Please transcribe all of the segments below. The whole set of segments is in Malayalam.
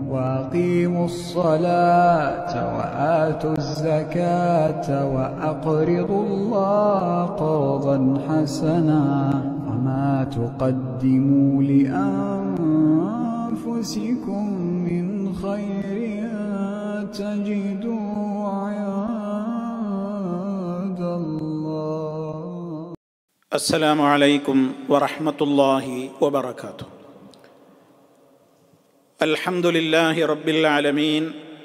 وأقيموا الصلاة وآتوا الزكاة وأقرضوا الله قرضا حسنا وما تقدموا لأنفسكم من خير تجدوا عند الله السلام عليكم ورحمة الله وبركاته الحمد لله رب العالمين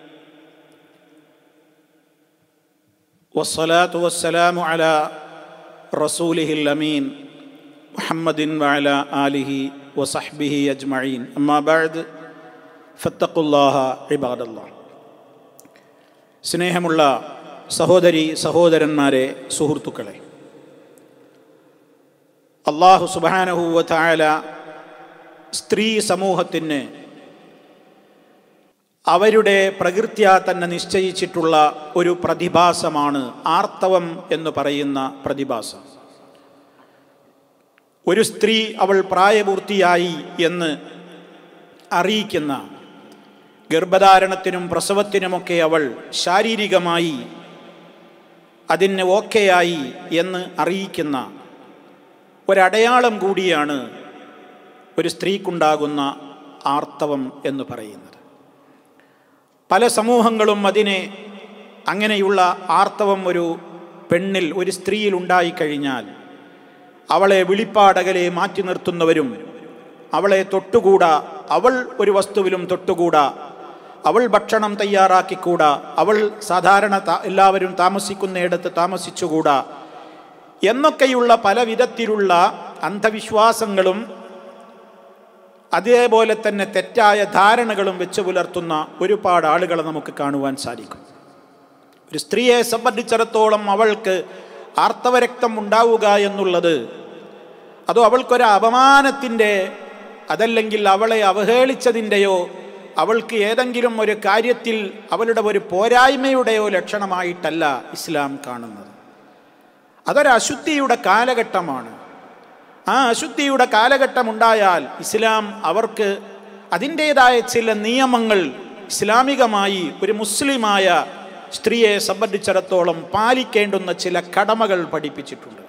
والصلاة والسلام على رسوله الأمين محمد وعلى آله وصحبه أجمعين أما بعد فاتقوا الله عباد الله സ്നേഹമുള്ള സഹോദരി സഹോദരന്മാരെ സുഹൃത്തുക്കളെ അള്ളാഹു സുബാനഹുവ തായാല സ്ത്രീ സമൂഹത്തിന് അവരുടെ പ്രകൃത്യാ തന്നെ നിശ്ചയിച്ചിട്ടുള്ള ഒരു പ്രതിഭാസമാണ് ആർത്തവം എന്ന് പറയുന്ന പ്രതിഭാസം ഒരു സ്ത്രീ അവൾ പ്രായപൂർത്തിയായി എന്ന് അറിയിക്കുന്ന ഗർഭധാരണത്തിനും പ്രസവത്തിനുമൊക്കെ അവൾ ശാരീരികമായി അതിന് ഓക്കെയായി എന്ന് അറിയിക്കുന്ന ഒരടയാളം കൂടിയാണ് ഒരു സ്ത്രീക്കുണ്ടാകുന്ന ആർത്തവം എന്ന് പറയുന്നത് പല സമൂഹങ്ങളും അതിനെ അങ്ങനെയുള്ള ആർത്തവം ഒരു പെണ്ണിൽ ഒരു സ്ത്രീയിൽ ഉണ്ടായിക്കഴിഞ്ഞാൽ അവളെ വിളിപ്പാടകലെ മാറ്റി നിർത്തുന്നവരും അവളെ തൊട്ടുകൂടാ അവൾ ഒരു വസ്തുവിലും തൊട്ടുകൂടാ അവൾ ഭക്ഷണം തയ്യാറാക്കിക്കൂടാ അവൾ സാധാരണ എല്ലാവരും താമസിക്കുന്നിടത്ത് താമസിച്ചുകൂടാ എന്നൊക്കെയുള്ള പല വിധത്തിലുള്ള അന്ധവിശ്വാസങ്ങളും അതേപോലെ തന്നെ തെറ്റായ ധാരണകളും വെച്ച് പുലർത്തുന്ന ഒരുപാട് ആളുകളെ നമുക്ക് കാണുവാൻ സാധിക്കും ഒരു സ്ത്രീയെ സംബന്ധിച്ചിടത്തോളം അവൾക്ക് ആർത്തവരക്തം ഉണ്ടാവുക എന്നുള്ളത് അതോ അവൾക്കൊരു അപമാനത്തിൻ്റെ അതല്ലെങ്കിൽ അവളെ അവഹേളിച്ചതിൻ്റെയോ അവൾക്ക് ഏതെങ്കിലും ഒരു കാര്യത്തിൽ അവളുടെ ഒരു പോരായ്മയുടെയോ ലക്ഷണമായിട്ടല്ല ഇസ്ലാം കാണുന്നത് അതൊരു അശുദ്ധിയുടെ കാലഘട്ടമാണ് ആ അശുദ്ധിയുടെ കാലഘട്ടം ഉണ്ടായാൽ ഇസ്ലാം അവർക്ക് അതിൻ്റേതായ ചില നിയമങ്ങൾ ഇസ്ലാമികമായി ഒരു മുസ്ലിമായ സ്ത്രീയെ സംബന്ധിച്ചിടത്തോളം പാലിക്കേണ്ടുന്ന ചില കടമകൾ പഠിപ്പിച്ചിട്ടുണ്ട്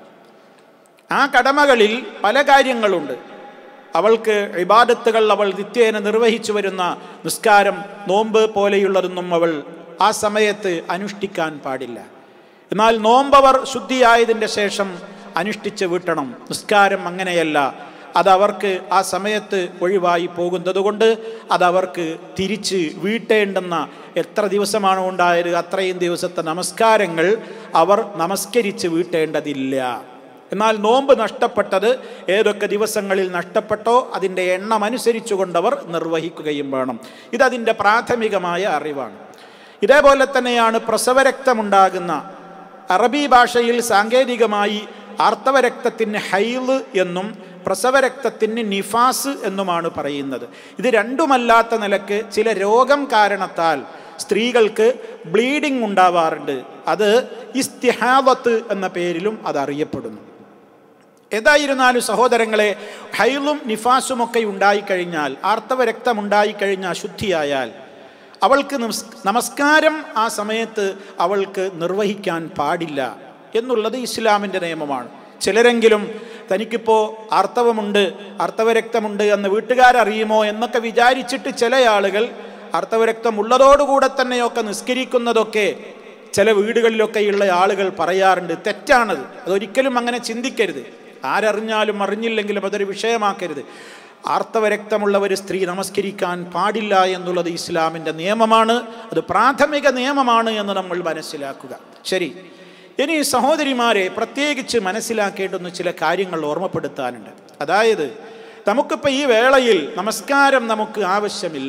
ആ കടമകളിൽ പല കാര്യങ്ങളുണ്ട് അവൾക്ക് ഇബാദത്തുകൾ അവൾ നിത്യേന നിർവഹിച്ചു വരുന്ന നിസ്കാരം നോമ്പ് പോലെയുള്ളതൊന്നും അവൾ ആ സമയത്ത് അനുഷ്ഠിക്കാൻ പാടില്ല എന്നാൽ നോമ്പവർ ശുദ്ധിയായതിൻ്റെ ശേഷം അനുഷ്ഠിച്ച് വീട്ടണം നിസ്കാരം അങ്ങനെയല്ല അതവർക്ക് ആ സമയത്ത് ഒഴിവായി പോകുന്നത് കൊണ്ട് അതവർക്ക് തിരിച്ച് വീട്ടേണ്ടെന്ന എത്ര ദിവസമാണ് ഉണ്ടായത് അത്രയും ദിവസത്തെ നമസ്കാരങ്ങൾ അവർ നമസ്കരിച്ച് വീട്ടേണ്ടതില്ല എന്നാൽ നോമ്പ് നഷ്ടപ്പെട്ടത് ഏതൊക്കെ ദിവസങ്ങളിൽ നഷ്ടപ്പെട്ടോ അതിൻ്റെ എണ്ണം അനുസരിച്ചുകൊണ്ടവർ നിർവഹിക്കുകയും വേണം ഇതതിൻ്റെ പ്രാഥമികമായ അറിവാണ് ഇതേപോലെ തന്നെയാണ് പ്രസവരക്തമുണ്ടാകുന്ന അറബി ഭാഷയിൽ സാങ്കേതികമായി ആർത്തവരക്തത്തിന് ഹൈല് എന്നും പ്രസവരക്തത്തിന് നിഫാസ് എന്നുമാണ് പറയുന്നത് ഇത് രണ്ടുമല്ലാത്ത നിലക്ക് ചില രോഗം കാരണത്താൽ സ്ത്രീകൾക്ക് ബ്ലീഡിംഗ് ഉണ്ടാവാറുണ്ട് അത് ഇസ്തിഹാവത്ത് എന്ന പേരിലും അത് അറിയപ്പെടുന്നു ഏതായിരുന്നാലും സഹോദരങ്ങളെ ഹൈലും നിഫാസും ഒക്കെ ഉണ്ടായിക്കഴിഞ്ഞാൽ ആർത്തവരക്തം ഉണ്ടായിക്കഴിഞ്ഞാൽ അശുദ്ധിയായാൽ അവൾക്ക് നമസ്കാരം ആ സമയത്ത് അവൾക്ക് നിർവഹിക്കാൻ പാടില്ല എന്നുള്ളത് ഇസ്ലാമിൻ്റെ നിയമമാണ് ചിലരെങ്കിലും തനിക്കിപ്പോൾ ആർത്തവമുണ്ട് ആർത്തവരക്തമുണ്ട് എന്ന് വീട്ടുകാരറിയുമോ എന്നൊക്കെ വിചാരിച്ചിട്ട് ചില ആളുകൾ ആർത്തവരക്തം ഉള്ളതോടുകൂടെ തന്നെയൊക്കെ നിസ്കരിക്കുന്നതൊക്കെ ചില വീടുകളിലൊക്കെയുള്ള ആളുകൾ പറയാറുണ്ട് തെറ്റാണത് അതൊരിക്കലും അങ്ങനെ ചിന്തിക്കരുത് ആരറിഞ്ഞാലും അറിഞ്ഞില്ലെങ്കിലും അതൊരു വിഷയമാക്കരുത് ആർത്തവരക്തമുള്ള ഒരു സ്ത്രീ നമസ്കരിക്കാൻ പാടില്ല എന്നുള്ളത് ഇസ്ലാമിൻ്റെ നിയമമാണ് അത് പ്രാഥമിക നിയമമാണ് എന്ന് നമ്മൾ മനസ്സിലാക്കുക ശരി ഇനി സഹോദരിമാരെ പ്രത്യേകിച്ച് മനസ്സിലാക്കേണ്ടുന്ന ചില കാര്യങ്ങൾ ഓർമ്മപ്പെടുത്താനുണ്ട് അതായത് നമുക്കിപ്പോൾ ഈ വേളയിൽ നമസ്കാരം നമുക്ക് ആവശ്യമില്ല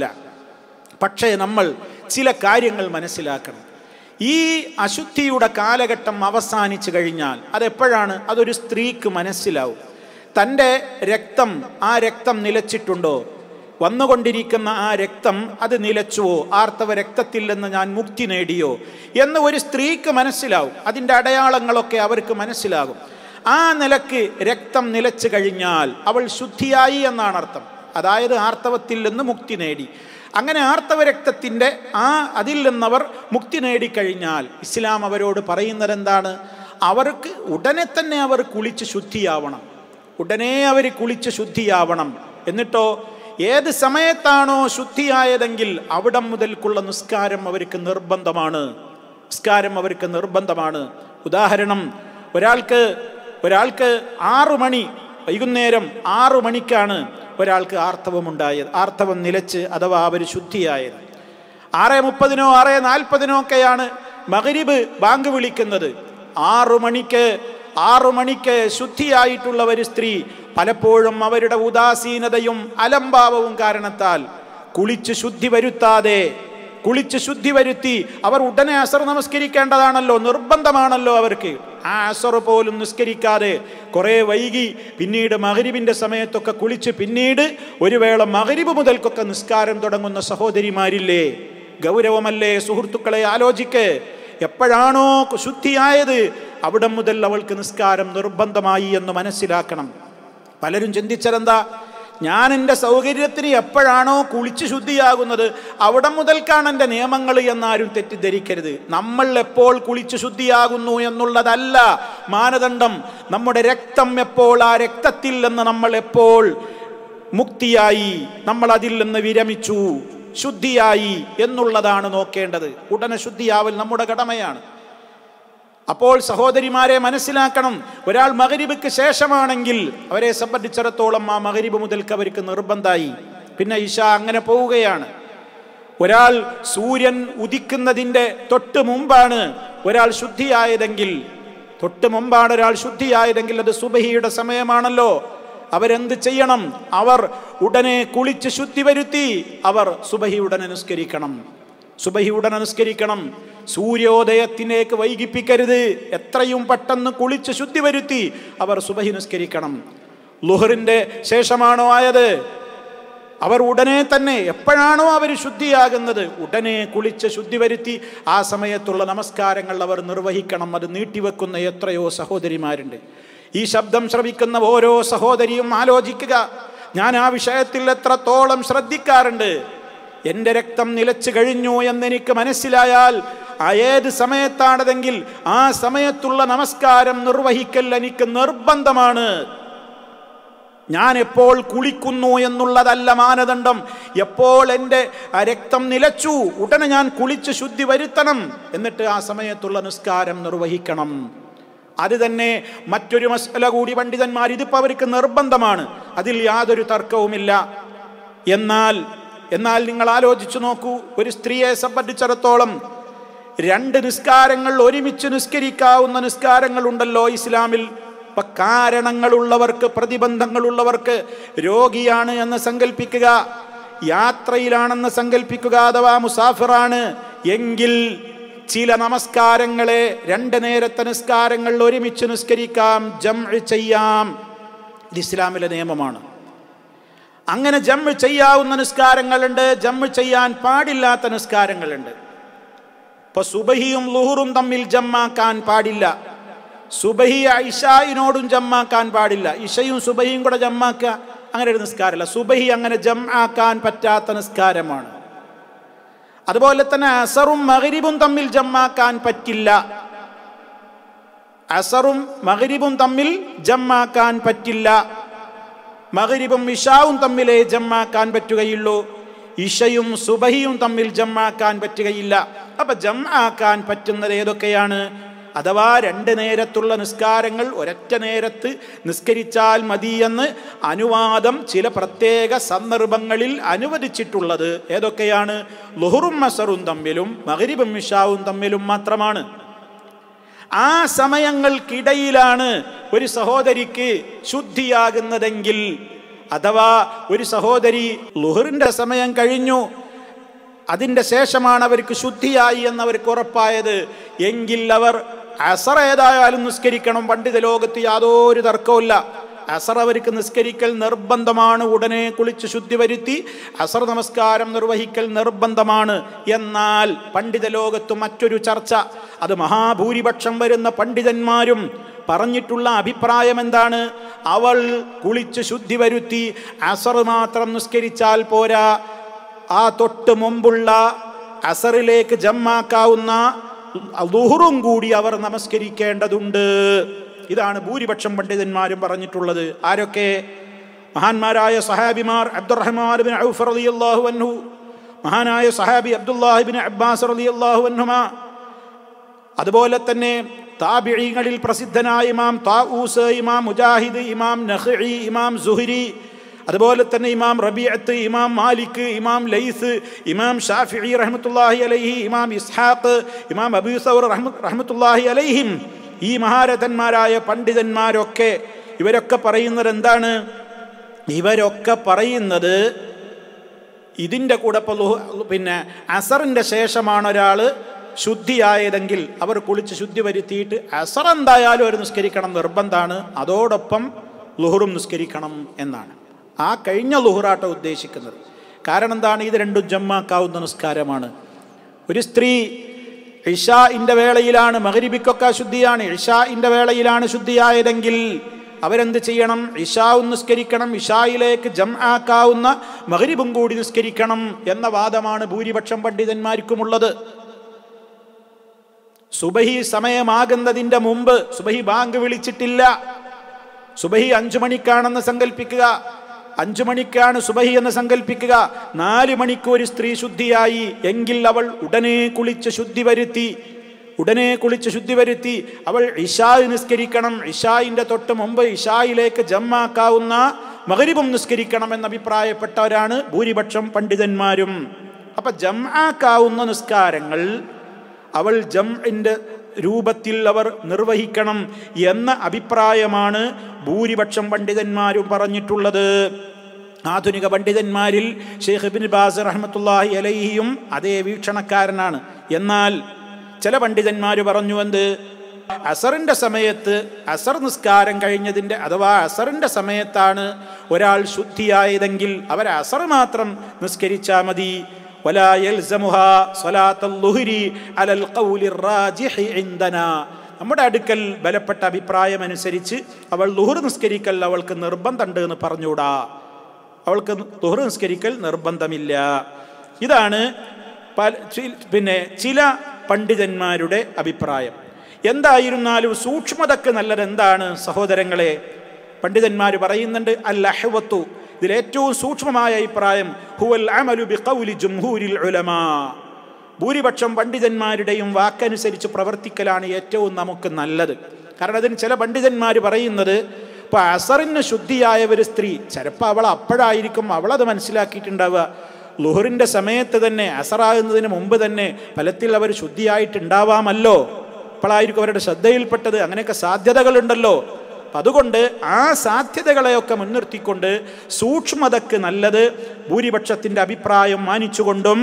പക്ഷേ നമ്മൾ ചില കാര്യങ്ങൾ മനസ്സിലാക്കണം ഈ അശുദ്ധിയുടെ കാലഘട്ടം അവസാനിച്ചു കഴിഞ്ഞാൽ അതെപ്പോഴാണ് അതൊരു സ്ത്രീക്ക് മനസ്സിലാവും തൻ്റെ രക്തം ആ രക്തം നിലച്ചിട്ടുണ്ടോ വന്നുകൊണ്ടിരിക്കുന്ന ആ രക്തം അത് നിലച്ചുവോ ആർത്തവ രക്തത്തിൽ നിന്ന് ഞാൻ മുക്തി നേടിയോ എന്ന് ഒരു സ്ത്രീക്ക് മനസ്സിലാവും അതിൻ്റെ അടയാളങ്ങളൊക്കെ അവർക്ക് മനസ്സിലാകും ആ നിലക്ക് രക്തം നിലച്ചു കഴിഞ്ഞാൽ അവൾ ശുദ്ധിയായി എന്നാണ് അർത്ഥം അതായത് ആർത്തവത്തിൽ നിന്ന് മുക്തി നേടി അങ്ങനെ ആർത്തവ രക്തത്തിൻ്റെ ആ അതിൽ നിന്നവർ മുക്തി നേടിക്കഴിഞ്ഞാൽ ഇസ്ലാം അവരോട് പറയുന്നത് എന്താണ് അവർക്ക് ഉടനെ തന്നെ അവർ കുളിച്ച് ശുദ്ധിയാവണം ഉടനെ അവർ കുളിച്ച് ശുദ്ധിയാവണം എന്നിട്ടോ ഏത് സമയത്താണോ ശുദ്ധിയായതെങ്കിൽ അവിടം മുതൽക്കുള്ള നിസ്കാരം അവർക്ക് നിർബന്ധമാണ് നിസ്കാരം അവർക്ക് നിർബന്ധമാണ് ഉദാഹരണം ഒരാൾക്ക് ഒരാൾക്ക് ആറു മണി വൈകുന്നേരം ആറു മണിക്കാണ് ഒരാൾക്ക് ആർത്തവമുണ്ടായത് ആർത്തവം നിലച്ച് അഥവാ അവർ ശുദ്ധിയായത് ആറ് മുപ്പതിനോ ആറ് നാൽപ്പതിനോ ഒക്കെയാണ് മകരിബ് ബാങ്ക് വിളിക്കുന്നത് ആറു മണിക്ക് ആറു മണിക്ക് ശുദ്ധിയായിട്ടുള്ള ഒരു സ്ത്രീ പലപ്പോഴും അവരുടെ ഉദാസീനതയും അലംഭാവവും കാരണത്താൽ കുളിച്ച് ശുദ്ധി വരുത്താതെ കുളിച്ച് ശുദ്ധി വരുത്തി അവർ ഉടനെ അസർ നമസ്കരിക്കേണ്ടതാണല്ലോ നിർബന്ധമാണല്ലോ അവർക്ക് ആ അസർ പോലും നിസ്കരിക്കാതെ കുറേ വൈകി പിന്നീട് മകരിബിൻ്റെ സമയത്തൊക്കെ കുളിച്ച് പിന്നീട് ഒരു വേള മകരിബ് മുതൽക്കൊക്കെ നിസ്കാരം തുടങ്ങുന്ന സഹോദരിമാരില്ലേ ഗൗരവമല്ലേ സുഹൃത്തുക്കളെ ആലോചിക്ക് എപ്പോഴാണോ ശുദ്ധിയായത് അവിടെ മുതൽ അവൾക്ക് നിസ്കാരം നിർബന്ധമായി എന്ന് മനസ്സിലാക്കണം പലരും ചിന്തിച്ചതെന്താ ഞാൻ എൻ്റെ സൗകര്യത്തിന് എപ്പോഴാണോ കുളിച്ച് ശുദ്ധിയാകുന്നത് അവിടെ മുതൽക്കാണ് എൻ്റെ നിയമങ്ങൾ എന്നാരും തെറ്റിദ്ധരിക്കരുത് നമ്മൾ എപ്പോൾ കുളിച്ച് ശുദ്ധിയാകുന്നു എന്നുള്ളതല്ല മാനദണ്ഡം നമ്മുടെ രക്തം എപ്പോൾ ആ രക്തത്തിൽ നിന്ന് നമ്മൾ എപ്പോൾ മുക്തിയായി നമ്മൾ അതിൽ നിന്ന് വിരമിച്ചു ശുദ്ധിയായി എന്നുള്ളതാണ് നോക്കേണ്ടത് ഉടനെ ശുദ്ധിയാവൽ നമ്മുടെ കടമയാണ് അപ്പോൾ സഹോദരിമാരെ മനസ്സിലാക്കണം ഒരാൾ മകരിബിക്ക് ശേഷമാണെങ്കിൽ അവരെ സംബന്ധിച്ചിടത്തോളം ആ മകരിബ് മുതൽക്ക് അവർക്ക് നിർബന്ധമായി പിന്നെ ഇഷ അങ്ങനെ പോവുകയാണ് ഒരാൾ സൂര്യൻ ഉദിക്കുന്നതിൻ്റെ തൊട്ട് മുമ്പാണ് ഒരാൾ ശുദ്ധിയായതെങ്കിൽ തൊട്ട് മുമ്പാണ് ഒരാൾ ശുദ്ധിയായതെങ്കിൽ അത് സുബഹിയുടെ സമയമാണല്ലോ അവരെന്ത് ചെയ്യണം അവർ ഉടനെ കുളിച്ച് ശുദ്ധി വരുത്തി അവർ സുബഹി ഉടനെ നിസ്കരിക്കണം സുബഹി ഉടനെ നിസ്കരിക്കണം സൂര്യോദയത്തിലേക്ക് വൈകിപ്പിക്കരുത് എത്രയും പെട്ടെന്ന് കുളിച്ച് ശുദ്ധി വരുത്തി അവർ സുബഹി നിസ്കരിക്കണം ലുഹറിന്റെ ശേഷമാണോ ആയത് അവർ ഉടനെ തന്നെ എപ്പോഴാണോ അവർ ശുദ്ധിയാകുന്നത് ഉടനെ കുളിച്ച് ശുദ്ധി വരുത്തി ആ സമയത്തുള്ള നമസ്കാരങ്ങൾ അവർ നിർവഹിക്കണം അത് നീട്ടിവെക്കുന്ന എത്രയോ സഹോദരിമാരുണ്ട് ഈ ശബ്ദം ശ്രവിക്കുന്ന ഓരോ സഹോദരിയും ആലോചിക്കുക ഞാൻ ആ വിഷയത്തിൽ എത്രത്തോളം ശ്രദ്ധിക്കാറുണ്ട് എൻ്റെ രക്തം നിലച്ചു കഴിഞ്ഞു എന്നെനിക്ക് മനസ്സിലായാൽ ആ ഏത് സമയത്താണതെങ്കിൽ ആ സമയത്തുള്ള നമസ്കാരം നിർവഹിക്കൽ എനിക്ക് നിർബന്ധമാണ് ഞാൻ എപ്പോൾ കുളിക്കുന്നു എന്നുള്ളതല്ല മാനദണ്ഡം എപ്പോൾ എൻ്റെ ആ രക്തം നിലച്ചു ഉടനെ ഞാൻ കുളിച്ച് ശുദ്ധി വരുത്തണം എന്നിട്ട് ആ സമയത്തുള്ള നിസ്കാരം നിർവഹിക്കണം അത് തന്നെ മറ്റൊരു മസല കൂടി പണ്ഡിതന്മാർ ഇതിപ്പോൾ അവർക്ക് നിർബന്ധമാണ് അതിൽ യാതൊരു തർക്കവുമില്ല എന്നാൽ എന്നാൽ നിങ്ങൾ ആലോചിച്ചു നോക്കൂ ഒരു സ്ത്രീയെ സംബന്ധിച്ചിടത്തോളം രണ്ട് നിസ്കാരങ്ങൾ ഒരുമിച്ച് നിസ്കരിക്കാവുന്ന നിസ്കാരങ്ങൾ ഉണ്ടല്ലോ ഇസ്ലാമിൽ ഇപ്പൊ കാരണങ്ങളുള്ളവർക്ക് പ്രതിബന്ധങ്ങളുള്ളവർക്ക് രോഗിയാണ് എന്ന് സങ്കല്പിക്കുക യാത്രയിലാണെന്ന് സങ്കല്പിക്കുക അഥവാ മുസാഫിറാണ് എങ്കിൽ ചില നമസ്കാരങ്ങളെ രണ്ട് നേരത്തെ നിസ്കാരങ്ങൾ ഒരുമിച്ച് നിസ്കരിക്കാം ജം ചെയ്യാം ഇത് ഇസ്ലാമിലെ നിയമമാണ് അങ്ങനെ ജമ്മ് ചെയ്യാവുന്ന നിസ്കാരങ്ങളുണ്ട് ജമ്മ് ചെയ്യാൻ പാടില്ലാത്ത നിസ്കാരങ്ങളുണ്ട് ഇപ്പൊ സുബഹിയും ലുഹറും തമ്മിൽ ജമ്മാക്കാൻ പാടില്ല സുബഹി ഇഷായിനോടും ജമ്മാക്കാൻ പാടില്ല ഇഷയും സുബഹിയും കൂടെ ജമ്മാക്കുക അങ്ങനെ ഒരു നിസ്കാരമല്ല സുബഹി അങ്ങനെ ജമ്മാക്കാൻ പറ്റാത്ത നിസ്കാരമാണ് അതുപോലെ തന്നെ അസറും മകരിബും തമ്മിൽ ജമ്മാക്കാൻ പറ്റില്ല അസറും മകരിബും തമ്മിൽ ജമ്മാക്കാൻ പറ്റില്ല മകരിബും ഇഷാവും തമ്മിലേ ജമ്മാക്കാൻ പറ്റുകയുള്ളൂ ഇഷയും സുബഹിയും തമ്മിൽ ജമ്മാക്കാൻ പറ്റുകയില്ല അപ്പൊ ജമ്മാക്കാൻ പറ്റുന്നത് ഏതൊക്കെയാണ് അഥവാ രണ്ട് നേരത്തുള്ള നിസ്കാരങ്ങൾ ഒരൊറ്റ നേരത്ത് നിസ്കരിച്ചാൽ മതിയെന്ന് അനുവാദം ചില പ്രത്യേക സന്ദർഭങ്ങളിൽ അനുവദിച്ചിട്ടുള്ളത് ഏതൊക്കെയാണ് ലുഹറും മസറും തമ്മിലും മകരിബും ഇഷാവും തമ്മിലും മാത്രമാണ് ആ സമയങ്ങൾക്കിടയിലാണ് ഒരു സഹോദരിക്ക് ശുദ്ധിയാകുന്നതെങ്കിൽ അഥവാ ഒരു സഹോദരി ലുഹറിന്റെ സമയം കഴിഞ്ഞു അതിൻ്റെ ശേഷമാണ് അവർക്ക് ശുദ്ധിയായി എന്നവർക്ക് ഉറപ്പായത് എങ്കിൽ അവർ അസർ ഏതായാലും നിസ്കരിക്കണം പണ്ഡിത ലോകത്ത് യാതൊരു തർക്കവുമില്ല അസർ അവർക്ക് നിസ്കരിക്കൽ നിർബന്ധമാണ് ഉടനെ കുളിച്ച് ശുദ്ധി വരുത്തി അസർ നമസ്കാരം നിർവഹിക്കൽ നിർബന്ധമാണ് എന്നാൽ പണ്ഡിത ലോകത്ത് മറ്റൊരു ചർച്ച അത് മഹാഭൂരിപക്ഷം വരുന്ന പണ്ഡിതന്മാരും പറഞ്ഞിട്ടുള്ള അഭിപ്രായം എന്താണ് അവൾ കുളിച്ച് ശുദ്ധി വരുത്തി അസർ മാത്രം നിസ്കരിച്ചാൽ പോരാ ആ തൊട്ട് മുമ്പുള്ള അസറിലേക്ക് ജമ്മാക്കാവുന്ന ലുഹറും കൂടി അവർ നമസ്കരിക്കേണ്ടതുണ്ട് ഇതാണ് ഭൂരിപക്ഷം പണ്ഡിതന്മാരും പറഞ്ഞിട്ടുള്ളത് ആരൊക്കെ മഹാന്മാരായ സഹാബിമാർ അബ്ദുറഹ്മാൻ ബിൻ ഔഫ് റളിയല്ലാഹു അൻഹു മഹാനായ സഹാബി അബ്ദുല്ലാഹിബിൻ അബ്ബാസ് റളിയല്ലാഹു അൻഹുമാ അതുപോലെ തന്നെ താബിഴികളിൽ പ്രസിദ്ധനായ ഇമാം താഊസ് ഇമാം മുജാഹിദ് ഇമാം നഖ്ഇ ഇമാം സുഹരി അതുപോലെ തന്നെ ഇമാം റബിയത്ത് ഇമാം മാലിക് ഇമാം ലൈസ് ഇമാം ഷാഫിഇ റഹ്മത്തുള്ളാഹി അലൈഹി ഇമാം ഇസ്ഹാഖ് ഇമാം അബൂ സൗർ റഹ്മത്തുള്ളാഹി അലൈഹിം ഈ മഹാരഥന്മാരായ പണ്ഡിതന്മാരൊക്കെ ഇവരൊക്കെ പറയുന്നത് എന്താണ് ഇവരൊക്കെ പറയുന്നത് ഇതിൻ്റെ കൂടെ ഇപ്പോൾ ലുഹ- പിന്നെ അസറിൻ്റെ ശേഷമാണ് ഒരാൾ ശുദ്ധിയായതെങ്കിൽ അവർ കുളിച്ച് ശുദ്ധി വരുത്തിയിട്ട് അസർ എന്തായാലും ഒരു നിസ്കരിക്കണം നിർബന്ധമാണ് അതോടൊപ്പം ലുഹറും നിസ്കരിക്കണം എന്നാണ് ആ കഴിഞ്ഞ ലുഹറാട്ട ഉദ്ദേശിക്കുന്നത് കാരണം എന്താണ് ഇത് രണ്ടും ജമ്മാക്കാവുന്ന നിസ്കാരമാണ് ഒരു സ്ത്രീ ഇഷാഇൻ്റെ വേളയിലാണ് മകരിബിക്കൊക്കെ ശുദ്ധിയാണ് ഇഷാഇൻ്റെ വേളയിലാണ് ശുദ്ധിയായതെങ്കിൽ അവരെന്ത് ചെയ്യണം ഇഷാവും നിസ്കരിക്കണം ഇഷായിലേക്ക് ജം ആക്കാവുന്ന മകരിബും കൂടി നിസ്കരിക്കണം എന്ന വാദമാണ് ഭൂരിപക്ഷം പണ്ഡിതന്മാർക്കുമുള്ളത് സുബഹി സമയമാകുന്നതിൻ്റെ മുമ്പ് സുബഹി ബാങ്ക് വിളിച്ചിട്ടില്ല സുബഹി അഞ്ചു മണിക്കാണെന്ന് സങ്കല്പിക്കുക അഞ്ചു മണിക്കാണ് സുബഹി എന്ന് സങ്കല്പിക്കുക നാല് മണിക്ക് ഒരു സ്ത്രീ ശുദ്ധിയായി എങ്കിൽ അവൾ ഉടനെ കുളിച്ച് ശുദ്ധി വരുത്തി ഉടനെ കുളിച്ച് ശുദ്ധി വരുത്തി അവൾ ഇഷായ് നിസ്കരിക്കണം ഇഷായിന്റെ തൊട്ട് മുമ്പ് ഇഷായിലേക്ക് ജമ്മാക്കാവുന്ന മകരിബും നിസ്കരിക്കണം എന്ന് അഭിപ്രായപ്പെട്ടവരാണ് ഭൂരിപക്ഷം പണ്ഡിതന്മാരും അപ്പൊ ജമ്മാക്കാവുന്ന നിസ്കാരങ്ങൾ അവൾ ജംഇന്റെ രൂപത്തിൽ അവർ നിർവഹിക്കണം എന്ന അഭിപ്രായമാണ് ഭൂരിപക്ഷം പണ്ഡിതന്മാരും പറഞ്ഞിട്ടുള്ളത് ആധുനിക പണ്ഡിതന്മാരിൽ ഷെയ്ഖ് ബിൻ ബാസ് റഹ്മത്തുള്ളാഹി അലൈഹിയും അതേ വീക്ഷണക്കാരനാണ് എന്നാൽ ചില പണ്ഡിതന്മാർ പറഞ്ഞു എന്ത് അസറിന്റെ സമയത്ത് അസർ നിസ്കാരം കഴിഞ്ഞതിൻ്റെ അഥവാ അസറിന്റെ സമയത്താണ് ഒരാൾ ശുദ്ധിയായതെങ്കിൽ അവർ അസർ മാത്രം നിസ്കരിച്ചാൽ മതി ولا يلزمها صلاة الظهر على القول الراجح عندنا നമ്മുടെ അടുക്കൽ ബലപ്പെട്ട അഭിപ്രായം അനുസരിച്ച് അവൾ ലുഹർ നിസ്കരിക്കൽ അവൾക്ക് നിർബന്ധമുണ്ട് എന്ന് പറഞ്ഞുകൂടാ അവൾക്ക് ലുഹർ നിസ്കരിക്കൽ നിർബന്ധമില്ല ഇതാണ് പല ചി- പിന്നെ ചില പണ്ഡിതന്മാരുടെ അഭിപ്രായം എന്തായിരുന്നാലും സൂക്ഷ്മതക്ക് നല്ലത് എന്താണ് സഹോദരങ്ങളെ പണ്ഡിതന്മാർ പറയുന്നുണ്ട് അൽ അഹ്വത്തു ഇതിൽ ഏറ്റവും സൂക്ഷ്മമായ അഭിപ്രായം ഹുവൽ അമലു ബിഖൗലി ജംഹൂരിൽ ഉലമാ ഭൂരിപക്ഷം പണ്ഡിതന്മാരുടെയും വാക്കനുസരിച്ച് പ്രവർത്തിക്കലാണ് ഏറ്റവും നമുക്ക് നല്ലത് കാരണം അതിന് ചില പണ്ഡിതന്മാർ പറയുന്നത് ഇപ്പൊ അസറിന് ശുദ്ധിയായ ഒരു സ്ത്രീ ചിലപ്പോൾ അവൾ അപ്പോഴായിരിക്കും അവളത് മനസ്സിലാക്കിയിട്ടുണ്ടാവുക ലുഹറിന്റെ സമയത്ത് തന്നെ അസറാകുന്നതിന് മുമ്പ് തന്നെ ഫലത്തിൽ അവർ ശുദ്ധിയായിട്ടുണ്ടാവാമല്ലോ അപ്പോഴായിരിക്കും അവരുടെ ശ്രദ്ധയിൽപ്പെട്ടത് അങ്ങനെയൊക്കെ സാധ്യതകളുണ്ടല്ലോ അപ്പം അതുകൊണ്ട് ആ സാധ്യതകളെയൊക്കെ മുൻനിർത്തിക്കൊണ്ട് സൂക്ഷ്മതക്ക് നല്ലത് ഭൂരിപക്ഷത്തിൻ്റെ അഭിപ്രായം മാനിച്ചുകൊണ്ടും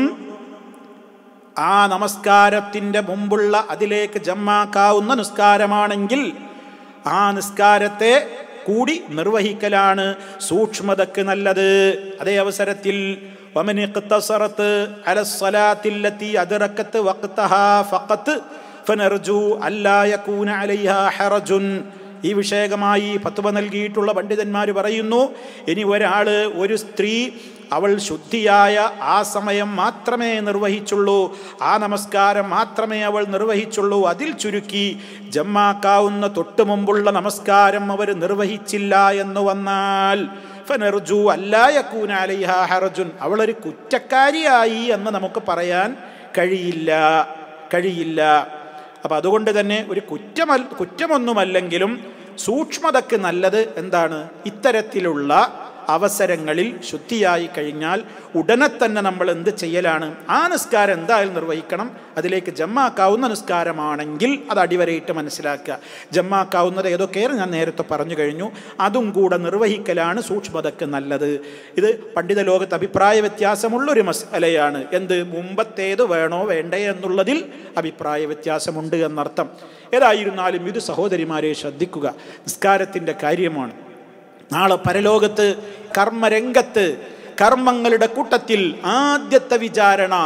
ആ നമസ്കാരത്തിൻ്റെ മുമ്പുള്ള അതിലേക്ക് ജമ്മാക്കാവുന്ന നിസ്കാരമാണെങ്കിൽ ആ നിസ്കാരത്തെ കൂടി നിർവഹിക്കലാണ് സൂക്ഷ്മതക്ക് നല്ലത് അതേ അവസരത്തിൽ ومن اقتصرت على الصلاة التي أدركت وقتها فقط فنرجو ألا يكون عليها حرج ഈ വിഷയകമായി ഫത്വ നൽകിയിട്ടുള്ള പണ്ഡിതന്മാർ പറയുന്നു ഇനി ഒരാള് ഒരു സ്ത്രീ അവൾ ശുദ്ധിയായ ആ സമയം മാത്രമേ നിർവഹിച്ചുള്ളൂ ആ നമസ്കാരം മാത്രമേ അവൾ നിർവഹിച്ചുള്ളൂ അതിൽ ചുരുക്കി ജമ്മാക്കാവുന്ന തൊട്ടു മുമ്പുള്ള നമസ്കാരം അവർ നിർവഹിച്ചില്ല എന്ന് വന്നാൽ ഫനർജു അല്ലായക്കൂന അലൈഹ ഹറജുൻ അവളൊരു കുറ്റക്കാരിയായി എന്ന് നമുക്ക് പറയാൻ കഴിയില്ല കഴിയില്ല അപ്പം അതുകൊണ്ട് തന്നെ ഒരു കുറ്റമൽ കുറ്റമൊന്നുമല്ലെങ്കിലും സൂക്ഷ്മതക്ക് നല്ലത് എന്താണ് ഇത്തരത്തിലുള്ള അവസരങ്ങളിൽ ശുദ്ധിയായി കഴിഞ്ഞാൽ ഉടനെ തന്നെ നമ്മൾ എന്ത് ചെയ്യലാണ് ആ നിസ്കാരം എന്തായാലും നിർവഹിക്കണം അതിലേക്ക് ജമ്മാക്കാവുന്ന നിസ്കാരമാണെങ്കിൽ അത് അടിവരയിട്ട് മനസ്സിലാക്കുക ജമ്മാക്കാവുന്നത് ഏതൊക്കെയാണ് ഞാൻ നേരത്തെ പറഞ്ഞു കഴിഞ്ഞു അതും കൂടെ നിർവഹിക്കലാണ് സൂക്ഷ്മതക്ക് നല്ലത് ഇത് പണ്ഡിത ലോകത്ത് അഭിപ്രായ വ്യത്യാസമുള്ളൊരു മസലയാണ് എന്ത് മുമ്പത്തേത് വേണോ വേണ്ടേ എന്നുള്ളതിൽ അഭിപ്രായ വ്യത്യാസമുണ്ട് എന്നർത്ഥം ഏതായിരുന്നാലും ഇത് സഹോദരിമാരെ ശ്രദ്ധിക്കുക നിസ്കാരത്തിൻ്റെ കാര്യമാണ് നാളെ പരലോകത്ത് കർമ്മരംഗത്ത് കർമ്മങ്ങളുടെ കൂട്ടത്തിൽ ആദ്യത്തെ വിചാരണ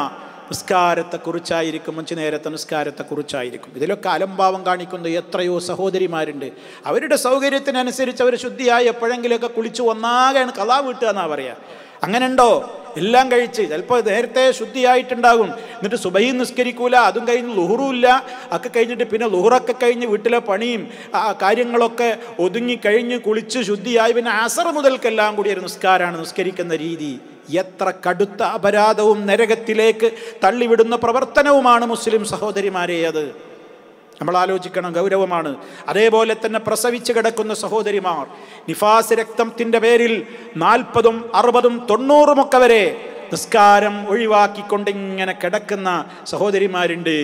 നിസ്കാരത്തെക്കുറിച്ചായിരിക്കും അഞ്ച് നേരത്തെ നിസ്കാരത്തെക്കുറിച്ചായിരിക്കും ഇതിലൊക്കെ അലംഭാവം കാണിക്കുന്ന എത്രയോ സഹോദരിമാരുണ്ട് അവരുടെ സൗകര്യത്തിനനുസരിച്ച് അവർ ശുദ്ധിയായി എപ്പോഴെങ്കിലുമൊക്കെ കുളിച്ച് ഒന്നാകെയാണ് കഥാ വീട്ടുക എന്നാ പറയുക അങ്ങനെ ഉണ്ടോ എല്ലാം കഴിച്ച് ചിലപ്പോൾ നേരത്തെ ശുദ്ധിയായിട്ടുണ്ടാകും എന്നിട്ട് സുബൈ നിസ്കരിക്കൂല അതും കഴിഞ്ഞ് ലുഹറുമില്ല ഒക്കെ കഴിഞ്ഞിട്ട് പിന്നെ ലുഹറൊക്കെ കഴിഞ്ഞ് വീട്ടിലെ പണിയും ആ കാര്യങ്ങളൊക്കെ ഒതുങ്ങി കഴിഞ്ഞ് കുളിച്ച് ശുദ്ധിയായി പിന്നെ അസർ മുതൽക്കെല്ലാം കൂടി ഒരു നിസ്കാരമാണ് നിസ്കരിക്കുന്ന രീതി എത്ര കടുത്ത അപരാധവും നരകത്തിലേക്ക് തള്ളിവിടുന്ന പ്രവർത്തനവുമാണ് മുസ്ലിം സഹോദരിമാരെ അത് നമ്മൾ ആലോചിക്കണം ഗൗരവമാണ് അതേപോലെ തന്നെ പ്രസവിച്ച് കിടക്കുന്ന സഹോദരിമാർ നിഫാസ് രക്തത്തിൻ്റെ പേരിൽ നാൽപ്പതും അറുപതും തൊണ്ണൂറുമൊക്കെ വരെ നിസ്കാരം ഒഴിവാക്കിക്കൊണ്ട് ഇങ്ങനെ കിടക്കുന്ന സഹോദരിമാരുണ്ട്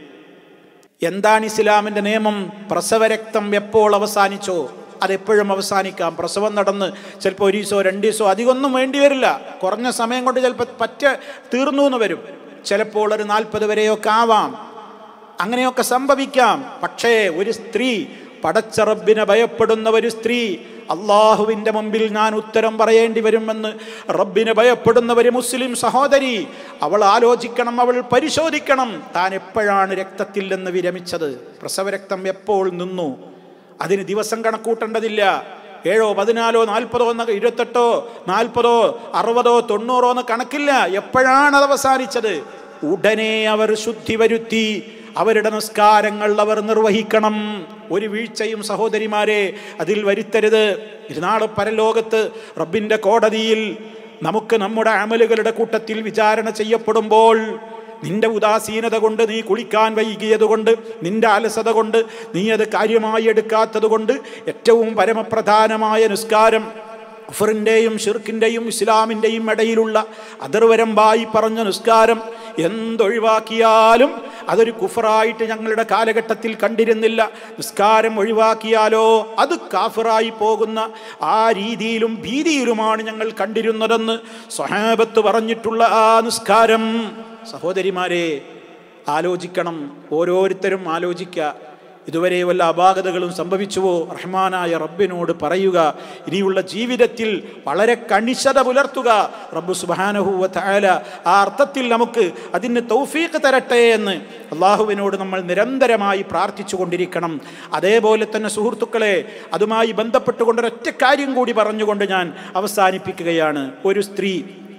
എന്താണ് ഇസ്ലാമിൻ്റെ നിയമം പ്രസവരക്തം എപ്പോൾ അവസാനിച്ചോ അതെപ്പോഴും അവസാനിക്കാം പ്രസവം നടന്ന് ചിലപ്പോൾ ഒരു ദിവസമോ രണ്ട് ദിവസമോ അധികമൊന്നും വേണ്ടി വരില്ല കുറഞ്ഞ സമയം കൊണ്ട് ചിലപ്പോൾ പറ്റ തീർന്നു എന്ന് വരും ചിലപ്പോൾ ഒരു നാൽപ്പത് വരെയൊക്കെ ആവാം അങ്ങനെയൊക്കെ സംഭവിക്കാം പക്ഷേ ഒരു സ്ത്രീ പടച്ച റബ്ബിനെ ഭയപ്പെടുന്ന ഒരു സ്ത്രീ അള്ളാഹുവിൻ്റെ മുമ്പിൽ ഞാൻ ഉത്തരം പറയേണ്ടി വരുമെന്ന് റബ്ബിനെ ഭയപ്പെടുന്ന ഒരു മുസ്ലിം സഹോദരി അവൾ ആലോചിക്കണം അവൾ പരിശോധിക്കണം താൻ എപ്പോഴാണ് രക്തത്തിൽ നിന്ന് വിരമിച്ചത് പ്രസവരക്തം എപ്പോൾ നിന്നു അതിന് ദിവസം കണക്കൂട്ടേണ്ടതില്ല ഏഴോ പതിനാലോ നാൽപ്പതോ എന്ന ഇരുപത്തെട്ടോ നാൽപ്പതോ അറുപതോ തൊണ്ണൂറോ എന്ന കണക്കില്ല എപ്പോഴാണ് അത് അവസാനിച്ചത് ഉടനെ അവർ ശുദ്ധി വരുത്തി അവരുടെ നിസ്കാരങ്ങൾ അവർ നിർവഹിക്കണം ഒരു വീഴ്ചയും സഹോദരിമാരെ അതിൽ വരുത്തരുത് ഇരുനാള് പരലോകത്ത് റബ്ബിൻ്റെ കോടതിയിൽ നമുക്ക് നമ്മുടെ അമലുകളുടെ കൂട്ടത്തിൽ വിചാരണ ചെയ്യപ്പെടുമ്പോൾ നിന്റെ ഉദാസീനത കൊണ്ട് നീ കുളിക്കാൻ വൈകിയത് കൊണ്ട് നിന്റെ അലസത കൊണ്ട് നീ അത് കാര്യമായി എടുക്കാത്തത് കൊണ്ട് ഏറ്റവും പരമപ്രധാനമായ നിസ്കാരം കുഫറിൻ്റെയും ഷിർക്കിൻ്റെയും ഇസ്ലാമിൻ്റെയും ഇടയിലുള്ള അതിർവരമ്പായി പറഞ്ഞ നിസ്കാരം എന്തൊഴിവാക്കിയാലും അതൊരു കുഫറായിട്ട് ഞങ്ങളുടെ കാലഘട്ടത്തിൽ കണ്ടിരുന്നില്ല നിസ്കാരം ഒഴിവാക്കിയാലോ അത് കാഫറായി പോകുന്ന ആ രീതിയിലും ഭീതിയിലുമാണ് ഞങ്ങൾ കണ്ടിരുന്നതെന്ന് സ്വഹാബത്ത് പറഞ്ഞിട്ടുള്ള ആ നിസ്കാരം സഹോദരിമാരെ ആലോചിക്കണം ഓരോരുത്തരും ആലോചിക്കുക ഇതുവരെ വല്ല അപാകതകളും സംഭവിച്ചുവോ റഹ്മാനായ റബ്ബിനോട് പറയുക ഇനിയുള്ള ജീവിതത്തിൽ വളരെ കണിശത പുലർത്തുക റബ്ബ് സുബാനഹുവ താല ആ അർത്ഥത്തിൽ നമുക്ക് അതിന് തൗഫീഖ് തരട്ടെ എന്ന് അള്ളാഹുവിനോട് നമ്മൾ നിരന്തരമായി പ്രാർത്ഥിച്ചു കൊണ്ടിരിക്കണം അതേപോലെ തന്നെ സുഹൃത്തുക്കളെ അതുമായി ബന്ധപ്പെട്ടുകൊണ്ടൊരൊറ്റ കാര്യം കൂടി പറഞ്ഞുകൊണ്ട് ഞാൻ അവസാനിപ്പിക്കുകയാണ് ഒരു സ്ത്രീ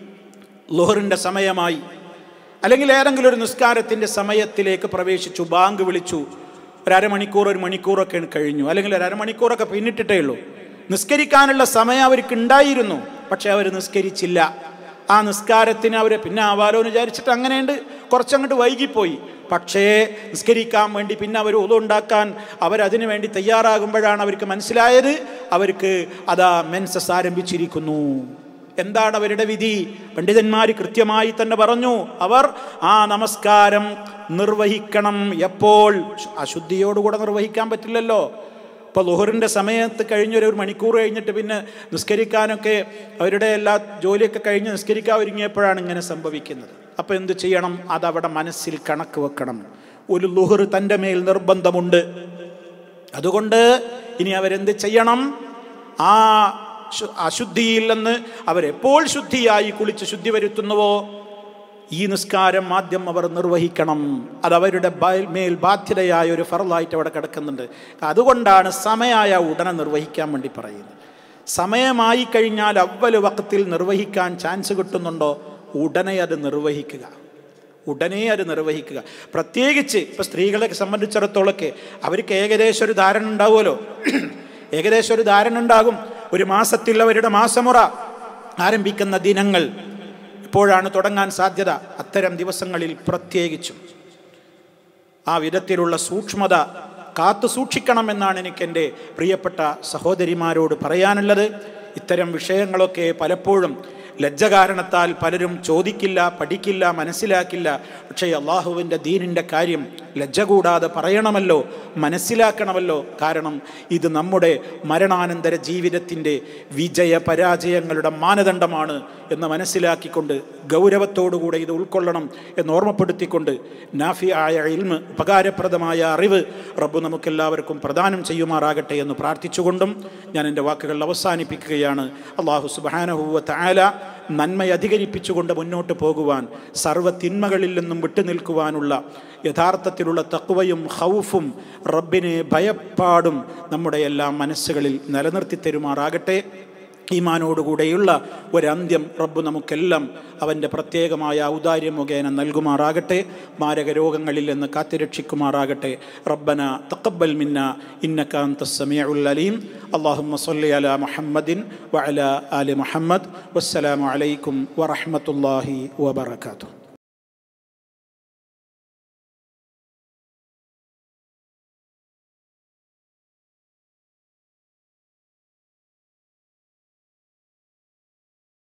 ലോഹറിൻ്റെ സമയമായി അല്ലെങ്കിൽ ഏതെങ്കിലും ഒരു നിസ്കാരത്തിൻ്റെ സമയത്തിലേക്ക് പ്രവേശിച്ചു ബാങ്ക് വിളിച്ചു ഒരു അരമണിക്കൂർ ഒരു മണിക്കൂറൊക്കെ കഴിഞ്ഞു അല്ലെങ്കിൽ ഒരു അരമണിക്കൂറൊക്കെ പിന്നിട്ടിട്ടേ ഉള്ളൂ നിസ്കരിക്കാനുള്ള സമയം അവർക്ക് ഉണ്ടായിരുന്നു പക്ഷെ അവർ നിസ്കരിച്ചില്ല ആ നിസ്കാരത്തിന് അവർ പിന്നെ ആവാലോ എന്ന് വിചാരിച്ചിട്ട് അങ്ങനെയുണ്ട് കുറച്ചങ്ങോട്ട് വൈകിപ്പോയി പക്ഷേ നിസ്കരിക്കാൻ വേണ്ടി പിന്നെ അവർ ഒതുണ്ടാക്കാൻ അവരതിനു വേണ്ടി തയ്യാറാകുമ്പോഴാണ് അവർക്ക് മനസ്സിലായത് അവർക്ക് അതാ മെൻസസ് ആരംഭിച്ചിരിക്കുന്നു എന്താണ് അവരുടെ വിധി പണ്ഡിതന്മാർ കൃത്യമായി തന്നെ പറഞ്ഞു അവർ ആ നമസ്കാരം നിർവഹിക്കണം എപ്പോൾ അശുദ്ധിയോടുകൂടെ നിർവഹിക്കാൻ പറ്റില്ലല്ലോ ഇപ്പോൾ ലുഹറിൻ്റെ സമയത്ത് കഴിഞ്ഞൊരു ഒരു മണിക്കൂർ കഴിഞ്ഞിട്ട് പിന്നെ നിസ്കരിക്കാനൊക്കെ അവരുടെ എല്ലാ ജോലിയൊക്കെ കഴിഞ്ഞ് നിസ്കരിക്കാൻ ഒരുങ്ങിയപ്പോഴാണ് ഇങ്ങനെ സംഭവിക്കുന്നത് അപ്പോൾ എന്ത് ചെയ്യണം അതവിടെ മനസ്സിൽ കണക്ക് വെക്കണം ഒരു ലുഹർ തൻ്റെ മേൽ നിർബന്ധമുണ്ട് അതുകൊണ്ട് ഇനി അവരെന്ത് ചെയ്യണം ആ അശുദ്ധിയിൽ നിന്ന് അവരെപ്പോൾ ശുദ്ധിയായി കുളിച്ച് ശുദ്ധി വരുത്തുന്നുവോ ഈ നിസ്കാരം ആദ്യം അവർ നിർവഹിക്കണം അത് അവരുടെ മേൽ ബാധ്യതയായ ഒരു ഫറലായിട്ട് അവിടെ കിടക്കുന്നുണ്ട് അതുകൊണ്ടാണ് സമയമായ ഉടനെ നിർവഹിക്കാൻ വേണ്ടി പറയുന്നത് സമയമായി കഴിഞ്ഞാൽ അവല് വക്കത്തിൽ നിർവഹിക്കാൻ ചാൻസ് കിട്ടുന്നുണ്ടോ ഉടനെ അത് നിർവഹിക്കുക ഉടനെ അത് നിർവഹിക്കുക പ്രത്യേകിച്ച് ഇപ്പോൾ സ്ത്രീകളെ സംബന്ധിച്ചിടത്തോളൊക്കെ അവർക്ക് ഏകദേശം ഒരു ധാരണ ഉണ്ടാവുമല്ലോ ഏകദേശം ഒരു ധാരണ ഉണ്ടാകും ഒരു മാസത്തിൽ അവരുടെ മാസമുറ ആരംഭിക്കുന്ന ദിനങ്ങൾ എപ്പോഴാണ് തുടങ്ങാൻ സാധ്യത അത്തരം ദിവസങ്ങളിൽ പ്രത്യേകിച്ചും ആ വിധത്തിലുള്ള സൂക്ഷ്മത കാത്തു സൂക്ഷിക്കണമെന്നാണ് എനിക്ക് എൻ്റെ പ്രിയപ്പെട്ട സഹോദരിമാരോട് പറയാനുള്ളത് ഇത്തരം വിഷയങ്ങളൊക്കെ പലപ്പോഴും ലജ്ജ കാരണത്താൽ പലരും ചോദിക്കില്ല പഠിക്കില്ല മനസ്സിലാക്കില്ല പക്ഷേ അള്ളാഹുവിൻ്റെ ദീനിൻ്റെ കാര്യം ലജ്ജ കൂടാതെ പറയണമല്ലോ മനസ്സിലാക്കണമല്ലോ കാരണം ഇത് നമ്മുടെ മരണാനന്തര ജീവിതത്തിൻ്റെ വിജയ പരാജയങ്ങളുടെ മാനദണ്ഡമാണ് എന്ന് മനസ്സിലാക്കിക്കൊണ്ട് ഗൗരവത്തോടുകൂടെ ഇത് ഉൾക്കൊള്ളണം എന്ന് ഓർമ്മപ്പെടുത്തിക്കൊണ്ട് നാഫി ആയ ഇൽമ് ഉപകാരപ്രദമായ അറിവ് റബ്ബ് നമുക്കെല്ലാവർക്കും പ്രദാനം ചെയ്യുമാറാകട്ടെ എന്ന് പ്രാർത്ഥിച്ചുകൊണ്ടും ഞാൻ എൻ്റെ വാക്കുകൾ അവസാനിപ്പിക്കുകയാണ് അള്ളാഹു സുബാനഹുവ താല നന്മ അധികരിപ്പിച്ചുകൊണ്ട് മുന്നോട്ട് പോകുവാൻ സർവ്വ തിന്മകളിൽ നിന്നും വിട്ടുനിൽക്കുവാനുള്ള യഥാർത്ഥത്തിലുള്ള തക്കുവയും ഹൗഫും റബ്ബിനെ ഭയപ്പാടും നമ്മുടെ എല്ലാ മനസ്സുകളിൽ നിലനിർത്തി തരുമാറാകട്ടെ ഈമാനോടുകൂടെയുള്ള ഒരന്ത്യം റബ്ബ് നമുക്കെല്ലാം അവൻ്റെ പ്രത്യേകമായ ഔദാര്യം മുഖേന നൽകുമാറാകട്ടെ മാരക രോഗങ്ങളിൽ നിന്ന് കാത്തിരക്ഷിക്കുമാറാകട്ടെ റബ്ബന തക്കബൽ മിന്ന ഇന്നക്കാന്ത സമീഉൽ അലീം അള്ളാഹുമ്മ സല്ലി അല മുഹമ്മദിൻ വഅല ആലി മുഹമ്മദ് വസ്സലാമു അലൈക്കും വറഹ്മത്തുള്ളാഹി വബറകാതുഹു